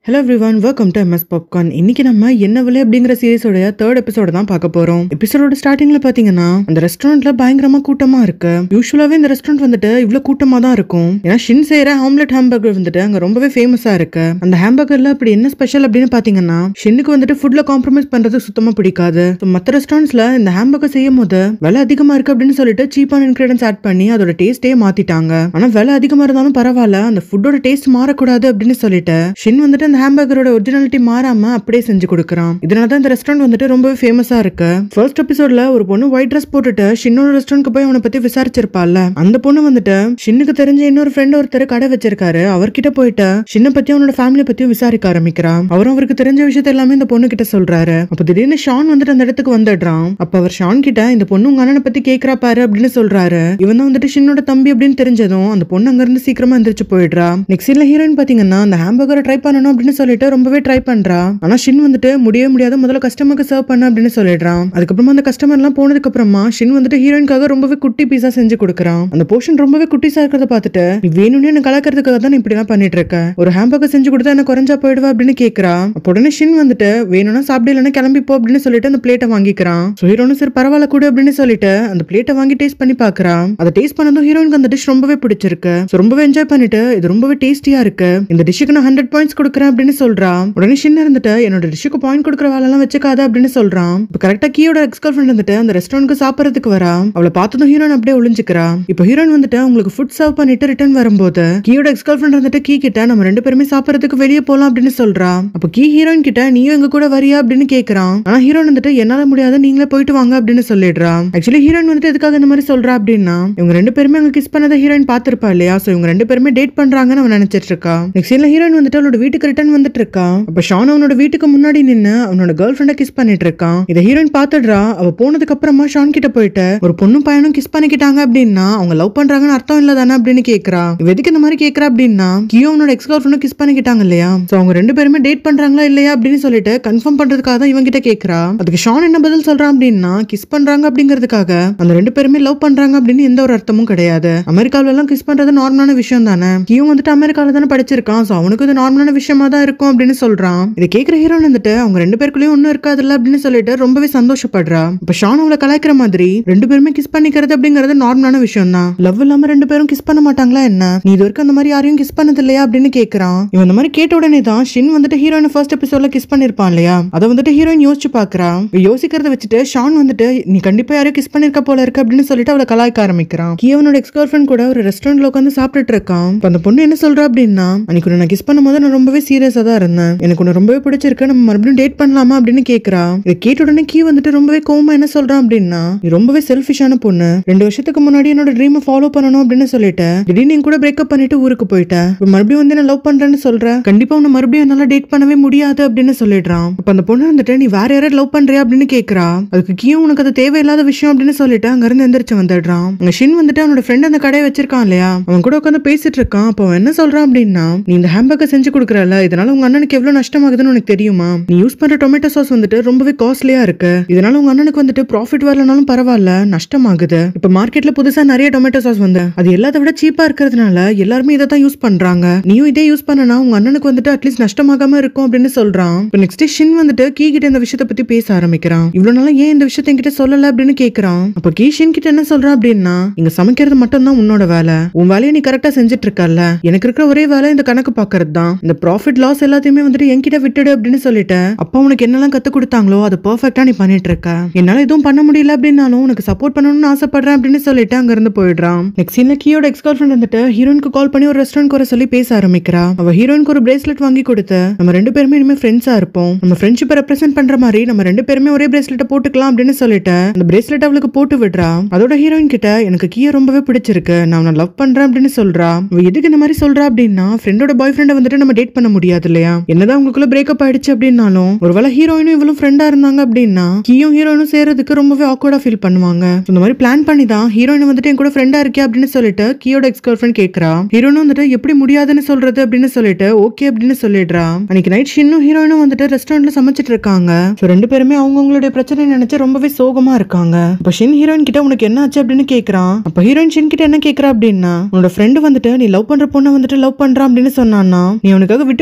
hello everyone welcome to MS popcorn இன்னைக்கு நம்ம என்ன விலை அப்படிங்கிற சீரிஸோட தேர்ட் எபிசோட தான் பார்க்க போறோம் எபிசோடோட ஸ்டார்டிங்ல பாத்தீங்கன்னா அந்த ரெஸ்டாரண்ட்ல பயங்கரமா கூட்டமா இருக்கு யூஸ்வலாவே இந்த ரெஸ்டாரண்ட் வந்துட்டு இவ்வளவு கூட்டமா தான் இருக்கும் ஏன்னா ஷின் செய்யற ஆம்லெட் ஹாம்பர்கர் வந்துட்டு அங்க ரொம்பவே ஃபேமஸா இருக்கு அந்த ஹாம்பர்கர்ல அப்படி என்ன ஸ்பெஷல் அப்படின்னு பாத்தீங்கன்னா ஷின்னுக்கு வந்துட்டு ஃபுட்ல காம்ப்ரமைஸ் பண்றது சுத்தமா பிடிக்காது So, மத்த ரெஸ்டாரண்ட்ஸ்ல இந்த ஹாம்பர்கர் செய்யும் போது விலை அதிகமா இருக்கு அப்படின்னு சொல்லிட்டு சீப்பான இன்கிரீடியன்ஸ் ஆட் பண்ணி அதோட டேஸ்டே மாத்திட்டாங்க ஆனா விலை அதிகமா இருந்தாலும் பரவாயில்ல அந்த ஃபுட்டோட டேஸ்ட் மாறக்கூடாது அப்படின்னு சொல்லிட்டு ஷின் வந்துட்டு அந்த ஹாம்பர்கரோட ஒரிஜினாலிட்டி மாறாம அப்படியே செஞ்சு கொடுக்குறான் இதனால தான் இந்த ரெஸ்டாரண்ட் வந்துட்டு ரொம்பவே ஃபேமஸா இருக்கு ஃபர்ஸ்ட் எபிசோட்ல ஒரு பொண்ணு ஒயிட் ட்ரெஸ் போட்டுட்டு ஷின்னோட ரெஸ்டாரண்ட்க்கு போய் அவனை பத்தி விசாரிச்சிருப்பாள்ல அந்த பொண்ணு வந்துட்டு ஷின்னுக்கு தெரிஞ்ச இன்னொரு ஃப்ரெண்ட் ஒருத்தர் கடை வச்சிருக்காரு அவர்கிட்ட போயிட்டு ஷின்ன பத்தி அவனோட ஃபேமிலி பத்தியும் விசாரிக்க ஆரம்பிக்கிறான் அவரும் அவருக்கு தெரிஞ்ச விஷயத்த எல்லாமே இந்த பொண்ணு கிட்ட சொல்றாரு அப்ப திடீர்னு ஷான் வந்துட்டு அந்த இடத்துக்கு வந்துடுறான் அப்ப அவர் ஷான் கிட்ட இந்த பொண்ணு உங்க அண்ணனை பத்தி கேக்குறா பாரு அப்படின்னு சொல்றாரு இவன் தான் வந்துட்டு ஷின்னோட தம்பி அப்படின்னு தெரிஞ்சதும் அந்த பொண்ணு அங்க இருந்து சீக்கிரமா எந்திரிச்சு போயிடுறா நெக்ஸ்ட் சீன்ல ஹீரோயின் பாத்தீங்கன்னா அந்த ஹாம்பர்கரை ட்ரை பண்ணணும் அப்படின்னு சொல்லிட்டு ரொம்பவே ட்ரை பண்றா ஆனா ஷின் வந்துட்டு முடியவே முடியாத முதல்ல கஸ்டமருக்கு சர்வ் பண்ண அப்படின்னு சொல்லிடுறான் அதுக்கப்புறமா அந்த கஸ்டமர் எல்லாம் போனதுக்கு அப்புறமா ஷின் வந்துட்டு ஹீரோயின்காக ரொம்பவே குட்டி பீஸா செஞ்சு கொடுக்குறான் அந்த போர்ஷன் ரொம்பவே குட்டிஸா இருக்கிறத பார்த்துட்டு நீ வேணும்னு என்ன கலக்கிறதுக்காக தான் நீ இப்படி எல்லாம் பண்ணிட்டு இருக்க ஒரு ஹாம்பர்கர் செஞ்சு கொடுத்தா என்ன குறைஞ்சா போயிடுவா அப்படின்னு கேக்குறா அப்ப உடனே ஷின் வந்துட்டு வேணும்னா சாப்பிட இல்லைன்னா கிளம்பி போ அப்படின்னு சொல்லிட்டு அந்த பிளேட்டை வாங்கிக்கிறான் So ஹீரோனும் சரி பரவாயில்ல கூட அப்படின்னு சொல்லிட்டு அந்த பிளேட்டை வாங்கி டேஸ்ட் பண்ணி பாக்குறான் அதை டேஸ்ட் பண்ணதும் ஹீரோயினுக்கு அந்த டிஷ் ரொம்பவே பிடிச்சிருக்கு So ரொம்பவே என்ஜாய் பண்ணிட்டு இது ரொம்பவே டேஸ்டியா இருக்கு இந்த டிஷ்ஷுக்கு நான் ஹண்ட்ரட் பாயிண்ட்ஸ் கொடுக்குறேன் அப்படின்னு சொல்றான் உடனே ஷின் இருந்துட்டு என்னோட டிஷ்ஷுக்கு பாயிண்ட் கொடுக்குற வேலை எல்லாம் வச்சுக்காத அப்படின்னு சொல்றான் இப்போ கரெக்டா கீயோட எக்ஸ் கேர்ள் ஃப்ரெண்ட் வந்துட்டு அந்த ரெஸ்டாரண்ட்க்கு சாப்பிடறதுக்கு வரா அவளை பார்த்ததும் ஹீரோயின் அப்படியே ஒளிஞ்சுக்கிறா இப்போ ஹீரோயின் வந்துட்டு உங்களுக்கு ஃபுட் சர்வ் பண்ணிட்டு ரிட்டர்ன் வரும்போது கீயோட எக்ஸ் கேர்ள் ஃப்ரெண்ட் வந்துட்டு கீ கிட்ட நம்ம ரெண்டு பேருமே சாப்பிடறதுக்கு வெளியே போலாம் அப்படின்னு சொல்றா அப்போ கீ ஹீரோயின் கிட்ட நீயும் எங்க கூட வரியா அப்படின்னு கேக்குறான் ஆனா ஹீரோயின் வந்துட்டு என்னால முடியாது நீங்களே போயிட்டு வாங்க அப்படின்னு சொல்லிடுறா ஆக்சுவலி ஹீரோயின் வந்துட்டு எதுக்காக இந்த மாதிரி சொல்றா அப்படின்னா இவங்க ரெண்டு பேருமே அங்க கிஸ் பண்ணதை ஹீரோயின் பார்த்திருப்பா இல்லையா சோ இவங்க ரெண்டு பேருமே டேட் பண்றாங்கன்னு அவன் நினைச்சிட்டு இருக்கா நெக்ஸ்ட் சீன்ல ஹீரோயின் வந்துட்டு அவளோட வீட்டுக்கு ரிட்டர்ன் வந்துட்டு இருக்கா அப்ப ஷான் அவனோட வீட்டுக்கு முன்னாடி நின்னு அவனோட கேர்ள் ஃப்ரெண்ட கிஸ் பண்ணிட்டு இருக்கான் இதை ஹீரோயின் பாத்துடுறா அவ போனதுக்கு அப்புறமா ஷான் கிட்ட போயிட்டு ஒரு பொண்ணும் பையனும் கிஸ் பண்ணிக்கிட்டாங்க அப்படின்னா அவங்க லவ் பண்றாங்கன்னு அர்த்தம் இல்ல தானே அப்படின்னு கேக்குறா இவ எதுக்கு இந்த மாதிரி கேக்குறா அப்படின்னா கியோ அவனோட எக்ஸ் கேர்ள் ஃப்ரெண்டும் கிஸ் பண்ணிக்கிட்டாங்க இல்லையா சோ அவங்க ரெண்டு பேருமே டேட் பண்றாங்களா இல்லையா அப்படின்னு சொல்லிட்டு கன்ஃபார்ம் பண்றதுக்காக தான் இவன் கிட்ட கேக்குறா அதுக்கு ஷான் என்ன பதில் சொல்றான் அப்படின்னா கிஸ் பண்றாங்க அப்படிங்கிறதுக்காக அந்த ரெண்டு பேருமே லவ் பண்றாங்க அப்படின்னு எந்த ஒரு அர்த்தமும் கிடையாது அமெரிக்காவில எல்லாம் கிஸ் பண்றது நார்மலான விஷயம் தானே கியூ வந்துட்டு அமெரிக்கால தானே படிச்சிருக்கான் சோ அவனுக்கு இது நார்மலான விஷயமா தான் இருக்கும் அப்படின்னு சொல்றான் இதை கேக்குற ஹீரோன் வந்துட்டு அவங்க ரெண்டு பேருக்குள்ளயும் ஒண்ணும் இருக்காதுல்ல அப்படின்னு சொல்லிட்டு ரொம்பவே சந்தோஷப்படுறா இப்ப ஷான் அவளை கலாய்க்கிற மாதிரி ரெண்டு பேருமே கிஸ் பண்ணிக்கிறது அப்படிங்கிறது நார்மலான விஷயம் தான் லவ் இல்லாம ரெண்டு பேரும் கிஸ் பண்ண மாட்டாங்களா என்ன நீ இது வரைக்கும் அந்த மாதிரி யாரையும் கிஸ் பண்ணது இல்லையா அப்படின்னு கேக்குறான் இவன் இந்த மாதிரி கேட்ட உடனே தான் ஷின் வந்துட்டு ஹீரோயின் ஃபர்ஸ்ட் எபிசோட்ல கிஸ் பண்ணிருப்பான் இல்லையா அதை வந்துட்டு ஹீரோயின் யோசிச்சு பாக்குறா இவ யோசிக்கிறத வச்சுட்டு ஷான் வந்துட்டு நீ கண்டிப்பா யாரையும் கிஸ் பண்ணிருக்க போல இருக்கு அப்படின்னு சொல்லிட்டு அவளை கலாய்க்க ஆரம்பிக்கிறான் கியவனோட எக்ஸ் கேர்ள் ஃப்ரெண்ட் கூட ஒரு ரெஸ்டாரண்ட்ல உட்காந்து சாப்பிட்டுட்டு இருக்கான் இப்ப அந்த பொண்ணு என்ன சொல்றா அப்படின்னா அன்னைக்கு உன்னை நான் கிஸ் பண்ணும்போது நான் ரொம்பவே சீரியஸா தான் இருந்தேன் எனக்கு உன்னை ரொம்பவே பிடிச்சிருக்கு நம்ம மறுபடியும் டேட் பண்ணலாமா அப்படின்னு கேக்குறா இதை கேட்ட உடனே கீ வந்துட்டு ரொம்பவே கோவமா என்ன சொல்றான் அப்படின்னா நீ ரொம்பவே செல்ஃபிஷான பொண்ணு ரெண்டு வருஷத்துக்கு முன்னாடி என்னோட ட்ரீமை ஃபாலோ பண்ணணும் அப்படின்னு சொல்லிட்டு திடீர்னு என் கூட பிரேக்கப் பண்ணிட்டு ஊருக்கு போயிட்டேன் இப்ப மறுபடியும் வந்து நான் லவ் பண்றேன்னு சொல்றேன் கண்டிப்பா உன்னை மறுபடியும் என்னால டேட் பண்ணவே முடியாது அப்படின்னு சொல்லிடுறான் அப்ப அந்த பொண்ணு வந்துட்டு நீ வேற யாராவது லவ் பண்றியா அப்படின்னு கேக்குறா அதுக்கு கீயும் உனக்கு அது தேவையில்லாத விஷயம் அப்படின்னு சொல்லிட்டு அங்க இருந்து எந்திரிச்சு வந்துடுறான் அங்க ஷின் வந்துட்டு அவனோட ஃப்ரெண்ட் அந்த கடையை வச்சிருக்கான் இல்லையா அவன் கூட உட்காந்து பேசிட்டு இருக்கான் அப்போ அவன் என்ன சொல்றான் அப்படின்னா நீ இந்த ஹேம்பர்கர் செஞ்சு கொடுக்குறல இதனால உங்க அண்ணனுக்கு எவ்வளவு நஷ்டமாகுதுன்னு உனக்கு தெரியுமா நீ யூஸ் பண்ற டொமேட்டோ சாஸ் வந்துட்டு ரொம்பவே காஸ்ட்லியா இருக்கு இதனால உங்க அண்ணனுக்கு வந்துட்டு ப்ராஃபிட் வரலனாலும் பரவாயில்ல நஷ்டமாகுது இப்ப மார்க்கெட்ல புதுசா நிறைய டொமேட்டோ சாஸ் வந்து அது எல்லாத்த விட சீப்பா இருக்கிறதுனால எல்லாருமே இதை தான் யூஸ் பண்றாங்க நீயும் இதே யூஸ் பண்ணனா உங்க அண்ணனுக்கு வந்துட்டு அட்லீஸ்ட் நஷ்டமாகாம இருக்கும் அப்படின்னு சொல்றான் இப்போ நெக்ஸ்ட் ஷின் வந்துட்டு கீ கிட்ட இந்த விஷயத்த பத்தி பேச ஆரம்பிக்கிறான் இவ்வளவு நாளா ஏன் இந்த விஷயத்த என்கிட்ட சொல்லல அப்படின்னு கேக்குறான் அப்ப கீ ஷின் கிட்ட என்ன சொல்றான் அப்படின்னா இங்க சமைக்கிறது மட்டும் தான் உன்னோட வேலை உன் வேலையை நீ கரெக்டா செஞ்சுட்டு இருக்கல எனக்கு இருக்கிற ஒரே வேலை இந்த கணக்கு பாக்குறது தான் இந்த ப்ராஃபிட் லாஸ் எல்லாத்தையுமே வந்துட்டு என்கிட்ட விட்டுடு அப்படின்னு சொல்லிட்டு அப்பா உனக்கு என்னெல்லாம் கத்து கொடுத்தாங்களோ அதை பெர்ஃபெக்ட்டா நீ பண்ணிட்டு இருக்க என்னால எதுவும் பண்ண முடியல அப்படின்னாலும் உனக்கு சப்போர்ட் பண்ணணும்னு ஆசைப்படுறேன் அப்படின்னு சொல்லிட்டு அங்க இருந்து போயிடுறான் நெக்ஸ்ட் சீன்ல கீயோட எக்ஸ் கேர்ள் ஃப்ரெண்ட் வந்துட்டு ஹீரோயினுக்கு கால் பண்ணி ஒரு ரெஸ்டாரண்ட் வர சொல்லி பேச ஆரம்பிக்கிறா அவ ஹீரோயினுக்கு ஒரு பிரேஸ்லெட் வாங்கி கொடுத்து நம்ம ரெண்டு பேருமே இனிமே ஃப்ரெண்ட்ஸா இருப்போம் நம்ம ஃப்ரெண்ட்ஷிப்பை ரெப்ரசென்ட் பண்ற மாதிரி நம்ம ரெண்டு பேருமே ஒரே பிரேஸ்லெட்டை போட்டுக்கலாம் அப்படின்னு சொல்லிட்டு அந்த பிரேஸ்லெட் அவளுக்கு போட்டு விடுறா அதோட ஹீரோயின் கிட்ட எனக்கு கீய ரொம்பவே பிடிச்சிருக்கு நான் அவனை லவ் பண்றேன் அப்படின்னு சொல்றா அவ எதுக்கு இந்த மாதிரி சொல்றா அப்படின்னா ஃப்ரெண்டோட பாய் ஃப்ரெண்டை வந்துட்டு நம்ம டேட் பண்ண முடியாது இல்லையா என்னதான் உங்களுக்குள்ள பிரேக்கப் ஆயிடுச்சு அப்படின்னாலும் ஒருவேளை ஹீரோயினும் இவளும் ஃப்ரெண்டா இருந்தாங்க அப்படின்னா கீயும் ஹீரோயினும் சேர்றதுக்கு ரொம்பவே ஆக்வர்டா ஃபீல் பண்ணுவாங்க So, இந்த மாதிரி பிளான் பண்ணி தான் ஹீரோயின் வந்துட்டு என் கூட ஃப்ரெண்டா இருக்கே அப்படின்னு சொல்லிட்டு கீயோட எக்ஸ் கேர்ள் ஃப்ரெண்ட் கேக்குறா ஹீரோனும் வந்துட்டு எப்படி முடியாதுன்னு சொல்றது அப்படின்னு சொல்லிட்டு ஓகே அப்படின்னு சொல்லிடுறா அன்னைக்கு நைட் ஷின்னும் ஹீரோயினும் வந்துட்டு ரெஸ்டாரண்ட்ல சமைச்சிட்டு இருக்காங்க So, ரெண்டு பேருமே அவங்கவுங்களுடைய பிரச்சனை நினைச்சு ரொம்பவே சோகமா இருக்காங்க இப்ப ஷின் ஹீரோயின் கிட்ட உனக்கு என்ன ஆச்சு அப்படின்னு கேக்குறான் அப்ப ஹீரோயின் ஷின் கிட்ட என்ன கேக்குறா அப்படின்னா உன்னோட ஃப்ரெண்டு வந்துட்டு நீ லவ் பண்ற பொண்ணை வந்துட்டு லவ் பண்றான் அப்படின்னு சொன்னான்னா நீ அவனுக்காக விட்டு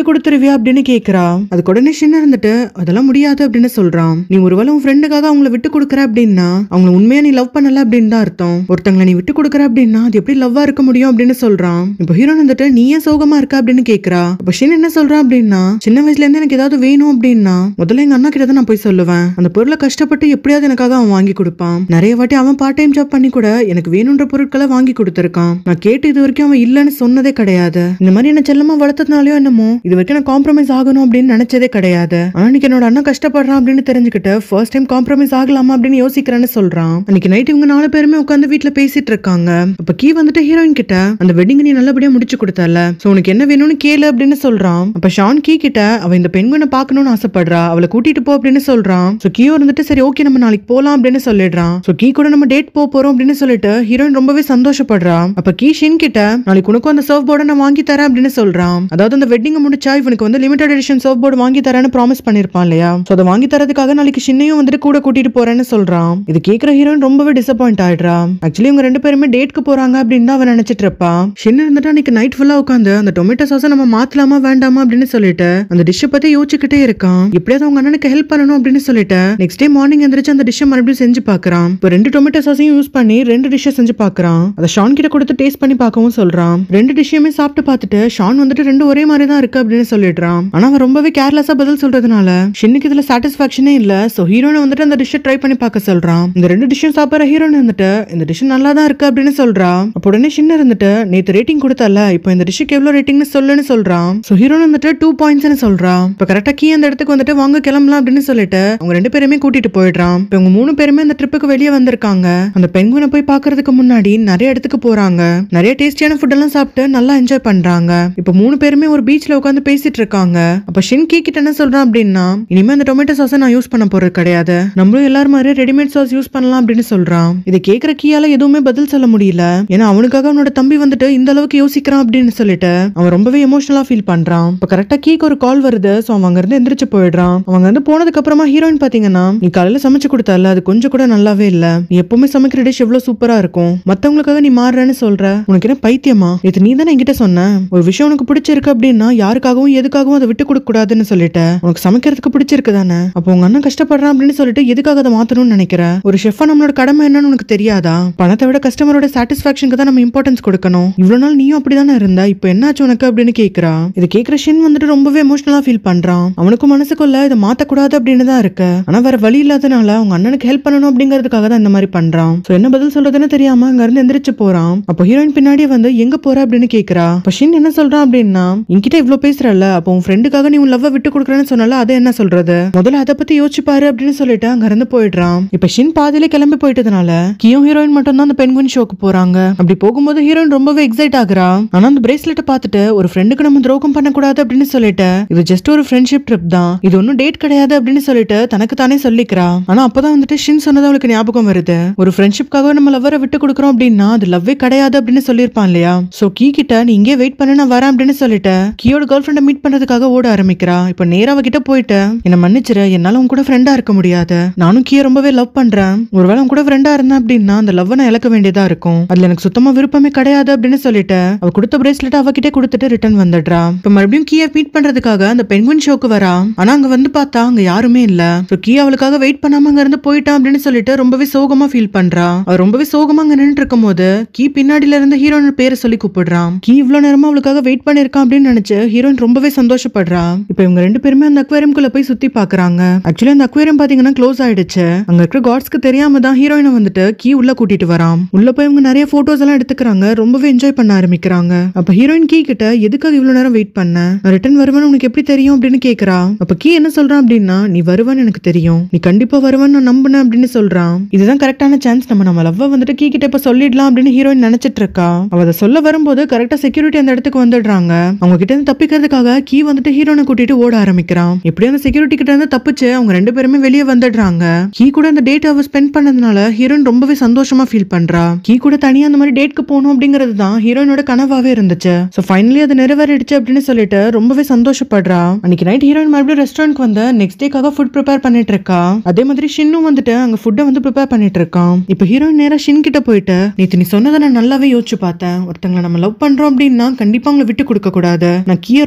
கொடுத்துருவியா அப்படின்னு கேக்குறா அதுக்கு உடனே ஷின் இருந்துட்டு அதெல்லாம் முடியாது அப்படின்னு சொல்றான் நீ ஒருவேளை உன் ஃப்ரெண்டுக்காக அவங்கள விட்டு கொடுக்குற அப்படின்னா அவங்கள உண்மையா நீ லவ் பண்ணல அப்படின்னு தான் அர்த்தம் ஒருத்தங்களை நீ விட்டு கொடுக்குற அப்படின்னா அது எப்படி லவ்வா இருக்க முடியும் அப்படின்னு சொல்றான் இப்போ ஹீரோன் வந்துட்டு நீ ஏன் சோகமா இருக்க அப்படின்னு கேக்குறா அப்ப ஷின் என்ன சொல்றான் அப்படின்னா சின்ன வயசுல இருந்து எனக்கு ஏதாவது வேணும் அப்படின்னா முதல்ல எங்க அண்ணா கிட்ட தான் நான் போய் சொல்லுவேன் அந்த பொருளை கஷ்டப்பட்டு எப்படியாவது எனக்காக அவன் வாங்கி கொடுப்பான் நிறைய வாட்டி அவன் பார்ட் டைம் ஜாப் பண்ணி கூட எனக்கு வேணுன்ற பொருட்களை வாங்கி கொடுத்துருக்கான் நான் கேட்டு இது வரைக்கும் அவன் இல்லைன்னு சொன்னதே கிடையாது இந்த மாதிரி என்ன செல்லமா வளர்த்ததுனாலயோ என்னமோ இது வரைக்கும் நான் காம்ப்ரமைஸ் ஆகணும் அப்படின்னு நினைச்சதே கிடையாது ஆனா இன்னைக்கு என்னோட அண்ணன் கஷ்டப்படுறான் அப்படின்னு தெரிஞ்சுக்கிட்டு ஃபர்ஸ்ட் டைம் காம்ப்ரமைஸ் ஆகலாமா அப்படின்னு யோசிக்கிறேன்னு சொல்றான் அன்னைக்கு நைட் இவங்க நாலு பேருமே உட்காந்து வீட்ல பேசிட்டு இருக்காங்க அப்ப கீ வந்துட்டு ஹீரோயின் கிட்ட அந்த வெட்டிங் நீ நல்லபடியா முடிச்சு கொடுத்தல சோ உனக்கு என்ன வேணும்னு கேளு அப்படின்னு சொல்றான் அப்ப ஷான் கீ கிட்ட அவ இந்த பெண்குனை பார்க்கணும்னு ஆசைப்படுறா அவளை கூட்டிட்டு போ அப்படின்னு சொல்றான் சோ கீயோ இருந்துட்டு சரி ஓகே நம்ம நாளைக்கு போலாம் அப்படின்னு சொல்லிடுறான் சோ கீ கூட நம்ம டேட் போக போறோம் அப்படின்னு சொல்லிட்டு ஹீரோயின் ரொம்பவே சந்தோஷப்படுறா அப்ப கீ ஷின் கிட்ட நாளைக்கு உனக்கும் அந்த சர்வ் போர்டை நான் வாங்கி தரேன் அப்படின்னு சொல்றான் அதாவது அந்த வெட்டிங் முடிச்சா இவனுக்கு வந்து லிமிடெட் எடிஷன் சர்வ் போர்டு வாங்கி தரேன்னு ப்ராமிஸ் பண்ணிருப்பான் இல்லையா சோ அதை வாங்கி தரதுக்காக நாளைக்கு ஷின்னையும் வந்துட்டு கூட கூட்டிட்டு போறேன்னு சொல்றான் இது கேக்குற ஹீரோயின் ரொம்பவே டிசப்பாயிண்ட் ஆயிடுறா ஆக்சுவலி இவங்க ரெண்டு பேருமே டேட்க்கு போறாங்க அப்படின்னு தான் அவன் நினைச்சிட்டு இருப்பா ஷின் இருந்துட்டு அன்னைக்கு நைட் ஃபுல்லா உட்காந்து அந்த டொமேட்டோ சாஸை நம்ம மாத்தலாமா வேண்டாமா அப்படின்னு சொல்லிட்டு அந்த டிஷ்ஷை பத்தி யோசிச்சுக்கிட்டே இருக்கான் எப்படியாவது அவங்க அண்ணனுக்கு ஹெல்ப் பண்ணணும் அப்படின்னு சொல்லிட்டு நெக்ஸ்ட் டே மார்னிங் எந்திரிச்சு அந்த டிஷ்ஷை மறுபடியும் செஞ்சு பார்க்கறான் இப்போ ரெண்டு டொமேட்டோ சாஸையும் யூஸ் பண்ணி ரெண்டு டிஷ்ஷை செஞ்சு பார்க்கறான் அதை ஷான் கிட்ட கொடுத்து டேஸ்ட் பண்ணி பார்க்கவும் சொல்றான் ரெண்டு டிஷ்ஷையுமே சாப்பிட்டு பார்த்துட்டு ஷான் வந்துட்டு ரெண்டு ஒரே மாதிரி தான் இருக்கு அப்படின்னு சொல்லிடுறான் ஆனா அவன் ரொம்பவே கேர்லெஸ்ஸா பதில் சொல்றதுனால ஷின்னுக்கு இதுல சாட்டிஸ்பாக்சனே இல்ல சோ ஹீரோனை வந்துட்டு அந்த டிஷ்ஷை ட்ரை பண்ணி பார்க்க சொல்றான் இந்த ரெண்டு டிஷ்ஷும் சாப்பிட்ற ஹீரோன் வந்துட்டு இந்த டிஷ் நல்லா தான் இருக்கு அப்படின்னு சொல்றா அப்போ உடனே ஷின் இருந்துட்டு நேத்து ரேட்டிங் கொடுத்தல இப்போ இந்த டிஷ்ஷுக்கு எவ்வளவு ரேட்டிங்னு சொல்லுன்னு சொல்றான் சோ ஹீரோன் வந்துட்டு டூ பாயிண்ட்ஸ்னு சொல்றான் இப்போ கரெக்டா கீ அந்த இடத்துக்கு வந்துட்டு வாங்க கிளம்பலாம் அப்படின்னு சொல்லிட்டு அவங்க ரெண்டு பேருமே கூட்டிட்டு போயிடுறான் இப்போ இவங்க மூணு பேருமே அந்த ட்ரிப்புக்கு வெளியே வந்திருக்காங்க அந்த பெங்குனை போய் பார்க்கறதுக்கு முன்னாடி நிறைய இடத்துக்கு போறாங்க நிறைய டேஸ்டியான ஃபுட் எல்லாம் சாப்பிட்டு நல்லா என்ஜாய் பண்றாங்க இப்போ மூணு பேருமே ஒரு பீச்ல உட்காந்து பேசிட்டு இருக்காங்க அப்ப ஷின் கீ கிட்ட என்ன சொல்றான் அப்படின்னா இனிமே அந்த டொமேட்டோ சாஸை நான் யூஸ் பண்ண போறது கிடையாது நம்மளும் எல்லாரும் மாதிரி ரெடிமேட் சாஸ் யூஸ் பண்ணலாம் அப்படின்னு சொல்றான் இதை கேக்குற கீயால எதுவுமே பதில் சொல்ல முடியல ஏன்னா அவனுக்காக அவனோட தம்பி வந்துட்டு இந்த அளவுக்கு யோசிக்கிறான் அப்படின்னு சொல்லிட்டு அவன் ரொம்பவே எமோஷனலா ஃபீல் பண்றான் இப்ப கரெக்டா கீக்கு ஒரு கால் வருது சோ அவன் அங்க இருந்து எந்திரிச்சு போயிடுறான் அவங்க வந்து போனதுக்கு அப்புறமா ஹீரோயின் பாத்தீங்கன்னா நீ காலையில சமைச்சு கொடுத்தல அது கொஞ்சம் கூட நல்லாவே இல்ல நீ எப்பவுமே சமைக்கிற டிஷ் எவ்வளவு சூப்பரா இருக்கும் மத்தவங்களுக்காக நீ மாறுறேன்னு சொல்ற உனக்கு என்ன பைத்தியமா இது நீ தானே என்கிட்ட சொன்ன ஒரு விஷயம் உனக்கு பிடிச்சிருக்கு அப்படின்னா யாருக்காகவும் எதுக்காகவும் அதை விட்டு கொடுக்க கூடாதுன்னு சொல்லிட்ட உனக்கு சமைக்கிறதுக்கு பிடிச்சிருக்கு தானே அப்போ உங்க அண்ணன் கஷ்டப்படுறான் அப்படின்னு சொல்லிட்டு எதுக்காக அதை மாத்தணும்னு நினைக்கிற ஒரு ஷெஃபா நம்மளோட கடமை என்னன்னு உனக்கு தெரியாதா பணத்தை விட கஸ்டமரோட சாட்டிஸ்பாக்சனுக்கு தான் நம்ம இம்பார்ட்டன்ஸ் கொடுக்கணும் இவ்வளவு நாள் நீயும் அப்படிதானே இருந்த இப்போ என்னாச்சு உனக்கு அப்படின்னு கேக்குறா இது கேக்குற ஷின் வந்துட்டு ரொம்பவே எமோஷனலா ஃபீல் பண்றான் அவனுக்கும் மனசுக்குள்ள இதை மாத்தக்கூடாது அப்படின்னு தான் இருக்கு ஆனா வேற வழி இல்லாதனால அவங்க அண்ணனுக்கு ஹெல்ப் பண்ணணும் அப்படிங்கிறதுக்காக தான் இந்த மாதிரி பண்றான் சோ என்ன பதில் சொல்றதுன்னு தெரியாம அங்க இருந்து எந்திரிச்சு போறான் அப்போ ஹீரோயின் பின்னாடியே வந்து எங்க போற அப்படின்னு கேக்குறா அப்ப ஷின் என்ன சொல்றான் அப்படின்னா என்கிட்ட இவ்ளோ பேசுறல அப்போ உன் ஃப்ரெண்டுக்காக நீ உன் லவ் விட்டு கொடுக்குறேன்னு சொன்னால அதை என்ன சொல்றது முதல்ல அதை பத்தி யோசிச்சு பாரு அப்படின்னு சொல்லிட்டு அங்க இருந்து போயிடுறான் இப்ப ஷின் பாதியில கிளம்பி போயிட்டதுனால கியும் ஹீரோயின் மட்டும் தான் அந்த பெண்குயின் ஷோக்கு போறாங்க அப்படி போகும்போது ஹீரோயின் ரொம்பவே எக்ஸைட் ஆகுறா ஆனா அந்த பிரேஸ்லெட்டை பார்த்துட்டு ஒரு ஃப்ரெண்டுக்கு நம்ம துரோகம் பண்ணக்கூடாது அப்படின்னு சொல்லிட்டு இது ஜஸ்ட் ஒரு ஃப்ரெண்ட்ஷிப் ட்ரிப் தான் இது ஒன்னும் டேட் கிடையாது அப்படின்னு சொல்லிட்டு தனக்கு தானே சொல்லிக்கிறா ஆனா அப்பதான் வந்துட்டு ஷின் சொன்னது அவளுக்கு ஞாபகம் வருது ஒரு ஃப்ரெண்ட்ஷிப்காக நம்ம லவ்வரை விட்டு கொடுக்குறோம் அப்படின்னா அது லவ்வே கிடையாது அப்படின்னு சொல்லியிருப்பான் இல்லையா சோ கீ கிட்ட நீ இங்கே வெயிட் பண்ண நான் வரேன் அப்படின்னு சொல்லிட்டு கீயோட கேர்ள் ஃப்ரெண்டை மீட் பண்றதுக்காக ஓட ஆரம்பிக்கிறா இப்ப நேரா அவகிட்ட போயிட்டு என்ன மன்னிச்சிரு என்னால உன் கூட ஃப்ரெண்டா இருக்க முடியாது நானும் கீய ரொம்பவே லவ் பண்றேன் ஒருவேளை உன் கூட ஃப்ரெண்டா இருந்தேன் அப்படின்னா அந்த லவ் நான் இழக்க வேண்டியதா இருக்கும் அதுல எனக்கு சுத்தமா விருப்பமே கிடையாது அப்படின்னு சொல்லிட்டு அவ கொடுத்த பிரேஸ்லெட் அவகிட்ட கொடுத்துட்டு ரிட்டர்ன் வந்துடுறா இப்ப மறுபடியும் கீய மீட் பண்றதுக்காக அந்த பெண்குயின் ஷோக்கு வரா ஆனா அங்க வந்து பார்த்தா அங்க யாருமே இல்ல சோ கீ அவளுக்காக வெயிட் பண்ணாம அங்க இருந்து போயிட்டான் அப்படின்னு சொல்லிட்டு ரொம்பவே சோகமா ஃபீல் பண்றா அவ ரொம்பவே சோகமா அங்க நின்னுட்டு இருக்கும் போது கீ பின்னாடில இருந்து ஹீரோயின் பேரை சொல்லி கூப்பிடுறான் கீ இவ்வளவு நேரமா அவளுக்காக வெயிட் பண்ணிருக்கான் அப்படின்னு நினைச்சு ஹீரோயின் ரொம்பவே சந்தோஷப்படுறா இப்ப இவங்க ரெண்டு பேருமே அந்த அக்வேரியம்குள்ள போய் சுத்தி பாக்குறாங்க ஆக்சுவலி அந்த அக்வேரியம் பாத்தீங்கன்னா க்ளோஸ் ஆயிடுச்சு அங்க இருக்கிற காட்ஸ்க்கு தெரியாம தான் ஹீரோயினை வந்துட்டு கீ உள்ள கூட்டிட்டு வரான் உள்ள போய் இவங்க நிறைய போட்டோஸ் எல்லாம் எடுத்துக்கிறாங்க ரொம்பவே என்ஜாய் பண்ண ஆரம்பிக்கிறாங்க அப்ப ஹீரோயின் கீ கிட்ட எதுக்காக இவ்வளவு நேரம் வெயிட் பண்ண நான் ரிட்டர்ன் வருவேன்னு உனக்கு எப்படி தெரியும் அப்படின்னு கேக்குறா அப்ப கீ என்ன சொல்றான் அப்படின்னா நீ வருவேன்னு எனக்கு தெரியும் நீ கண்டிப்பா வருவேன்னு நான் நம்பினேன் அப்படின்னு சொல்றான் இதுதான் கரெக்டான சான்ஸ் நம்ம நம்ம லவ் வந்துட்டு கீ கிட்ட இப்ப சொல்லிடலாம் அப்படின்னு ஹீரோயின் நினைச்சிட்டு இருக்கா அவ அதை சொல்ல வரும்போது கரெக்டா செக்யூரிட்டி அந்த இடத்துக்கு வந்துடுறாங்க அவங்க கிட்ட இருந்து தப்பிக்கிறதுக்காக கீ வந்துட்டு ஹீரோனை கூட்டிட்டு ஓட ஆரம்பிக்கிறான் எப்படியும் அந்த செக்யூரிட்டி கிட்ட இருந்து தப்பிச்சு அவங்க ரெண்டு பேருமே வெளியே வந்துடுறாங்க கீ கூட அந்த டேட் அவ ஸ்பெண்ட் பண்ணதுனால ஹீரோயின் ரொம்பவே சந்தோஷமா ஃபீல் பண்றா கீ கூட தனியா அந்த மாதிரி டேட்க்கு போகணும் அப்படிங்கிறது தான் ஹீரோயினோட கனவாவே இருந்துச்சு சோ ஃபைனலி அது நிறைவேறிடுச்சு அப்படின்னு சொல்லிட்டு ரொம்பவே சந்தோஷப்படுறா அன்னைக்கு நைட் ஹீரோயின் மறுபடியும் ரெஸ்டாரண்ட்க்கு வந்து நெக்ஸ்ட் டேக்காக ஃபுட் ப்ரிப்பேர் பண்ணிட்டு இருக்கா அதே மாதிரி ஷின்னும் வந்துட்டு அங்க ஃபுட்டை வந்து ப்ரிப்பேர் பண்ணிட்டு இருக்கான் இப்போ ஹீரோயின் நேரா ஷின் கிட்ட போயிட்டு நேத்து நீ சொன்னதை நான் நல்லாவே யோசிச்சு பார்த்தேன் ஒருத்தங்களை நம்ம லவ் பண்றோம் அப்படின்னா கண்டிப்பா அவங்களை விட்டு கொடுக்க கூடாது நான் கீயை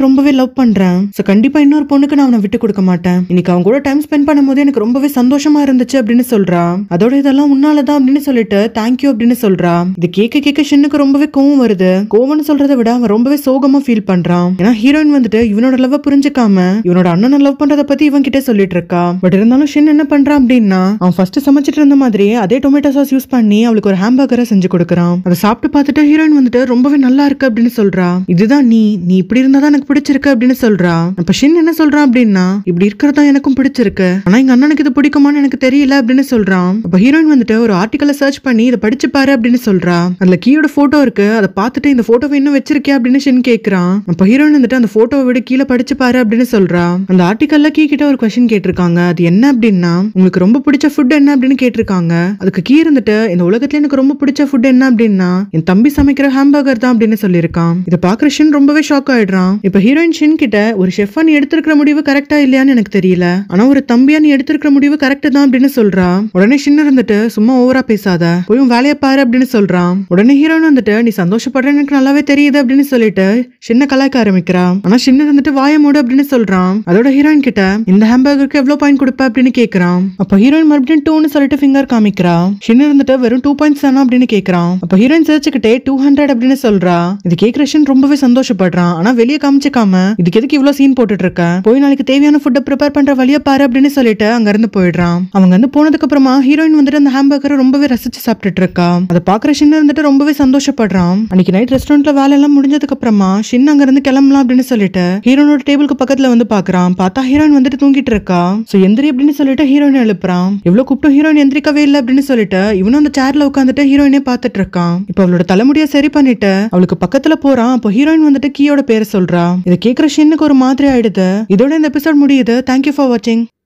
ரொம்பவே லவ் பண்றேன் சோ கண்டிப்பா இன்னொரு பொண்ணுக்கு நான் அவனை விட்டு கொடுக்க மாட்டேன் இன்னைக்கு அவங்க கூட டைம் ஸ்பெண்ட் பண்ணும்போது எனக்கு ரொம்பவே சந்தோஷமா இருந்துச்சு அப்படின்னு சொல்றா அதோட இதெல்லாம் உன்னாலதான் அப்படின்னு சொல்லிட்டு தேங்க்யூ அப்படின்னு சொல்றா இது கேட்க கேட்க ஷின்னுக்கு ரொம்பவே கோவம் வருது கோவம்னு சொல்றதை விட அவன் ரொம்பவே சோகமா ஃபீல் பண்றான் ஏன்னா ஹீரோயின் வந்துட்டு இவனோட லவ் புரிஞ்சுக்காம இவனோட அண்ணனை லவ் பண்றத பத்தி இவன் கிட்ட சொல்லிட்டு இருக்கா பட் இருந்தாலும் ஷின் என்ன பண்றான் அப்படின்னா அவன் ஃபர்ஸ்ட் சமைச்சிட்டு இருந்த மாதிரியே அதே டொமேட்டோ சாஸ் யூஸ் பண்ணி அவளுக்கு ஒரு ஹாம்பர்கரை செஞ்சு கொடுக்குறான் அதை சாப்பிட்டு பார்த்துட்டு ஹீரோயின் வந்துட்டு ரொம்பவே நல்லா இருக்கு அப்படின்னு சொல்றா இதுதான் நீ நீ இப்படி இருந்தா தான் எனக்கு பிடிச்சிருக்கு அப்படின்னு சொல்றா அப்ப ஷின் என்ன சொல்றான் அப்படின்னா இப்படி இருக்கிறதா எனக்கும் பிடிச்சிருக்கு ஆனா எங்க அண்ணனுக்கு இது பிடிக்குமான்னு எனக்கு தெரியல அப்படின்னு சொல்றான் அப்ப ஹீரோயின் வந்துட்டு ஒரு ஆர்டிக்கலை சர்ச் பண்ணி இதை படிச்சு பாரு அப்படின்னு சொல்றா அதுல கீயோட போட்டோ இருக்கு அதை பார்த்துட்டு இந்த போட்டோவை இன்னும் வச்சிருக்கே அப்படின்னு ஷின் கேக்குறான் அப்ப ஹீரோயின் வந்துட்டு அந்த போட்டோவை விட கீழே படிச்சு பாரு அப்படின்னு சொல்றா அந்த ஆர்டிக்கல்ல கீ கிட்ட ஒரு கொஸ்டின் கேட்டிருக்காங்க அது என்ன அப்படின்னா உங்களுக்கு ரொம்ப பிடிச்ச ஃபுட் என்ன அப்படின்னு கேட்டிருக்காங்க அதுக்கு கீ இருந்துட்டு இந்த உலகத்துல எனக்கு ரொம்ப பிடிச்ச ஃபுட் என்ன அப்படின்னா என் தம்பி சமைக்கிற ஹாம்பர்கர் தான் அப்படின்னு சொல்லியிருக்கான் இதை பாக்குற ஷின் ரொம்பவே ஷாக் ஆயிடுறான் இப்ப ஹீரோயின் ஷின் கிட்ட ஒரு ஷெஃபா நீ எடுத்திருக்கிற முடிவு கரெக்டா இல்லையான்னு எனக்கு தெரியல ஆனா ஒரு தம்பியா நீ எடுத்திருக்கிற முடிவு கரெக்ட் தான் அப்படின்னு சொல்றா உடனே ஷின் இருந்துட்டு சும்மா ஓவரா பேசாத போய் உன் வேலையை பாரு அப்படின்னு சொல்றான் உடனே ஹீரோயின் வந்துட்டு நீ சந்தோஷப்படுறேன்னு எனக்கு நல்லாவே தெரியுது அப்படின்னு சொல்லிட்டு ஷின்ன கலாய்க்க ஆரம்பிக்கிறா ஆனா ஷின் இருந்துட்டு வாய மூடு அப்படின்னு சொல்றான் அதோட ஹீரோயின் கிட்ட இந்த ஹாம்பர்கருக்கு எவ்வளவு பாயிண்ட் கொடுப்ப அப்படின்னு கேக்குறான் அப்ப ஹீரோயின் மறுபடியும் டூன்னு சொல்லிட்டு ஃபிங்கர் காமிக்கிறா ஷின் இருந்துட்டு வெறும் டூ பாயிண்ட்ஸ் தானா அப்படின்னு கேக்குறான் அப்ப ஹீரோயின் சிரிச்சுக்கிட்டே டூ ஹண்ட்ரட் அப்படின்னு சொல்றா இது கேக்குற ஷின் ரொம்பவே சந்தோஷப்படுறான் ஆனா வெளியே காமிச்சிக்காம இதுக்கு எதுக்கு இவ்வளவு சீன் போட்டுட்டு இருக்க போய் நாளைக்கு தேவையான ஃபுட்டை ப்ரிப்பேர் பண்ற வழியை பாரு அப்படின்னு சொல்லிட்டு அங்க இருந்து போயிடுறான் அவங்க வந்து போனதுக்கு அப்புறமா ஹீரோயின் வந்துட்டு அந்த ஹாம்பர்கரை ரொம்பவே ரசிச்சு சாப்பிட்டுட்டு இருக்கா அதை பாக்குற ஷின் இருந்துட்டு ரொம்பவே சந்தோஷப்படுறான் அன்னைக்கு நைட் ரெஸ்டாரண்ட்ல வேலை எல்லாம் முடிஞ்சதுக்கு அப்புறமா ஷின் அங்க இருந்து கிளம்பலாம் அப்படின்னு சொல்லிட்டு ஹீரோனோட டேபிளுக்கு பக்கத்துல வந்து பாக்குறான் பார்த்தா ஹீரோயின் வந்துட்டு தூங்கிட்டு இருக்கா சோ எந்திரி அப்படின்னு சொல்லிட்டு ஹீரோயின் எழுப்புறான் எவ்வளவு கூப்பிட்டும் ஹீரோயின் எந்திரிக்கவே இல்லை அப்படின்னு சொல்லிட்டு இவனும் அந்த சேர்ல உட்காந்துட்டு ஹீரோயினே பார்த்துட்டு இருக்கான் இப்போ அவளோட தலைமுடிய சரி பண்ணிட்டு அவளுக்கு பக்கத்துல போறான் அப்போ ஹீரோயின் வந்துட்டு கீயோட பேரை சொல்றா இதை கேக்குற ஷின்னுக்கு ஒரு மாதிரி ஆயிடுது இதோட இந்த எபிசோட் முடியுது தேங்க்யூ ஃபார் வாட்சிங்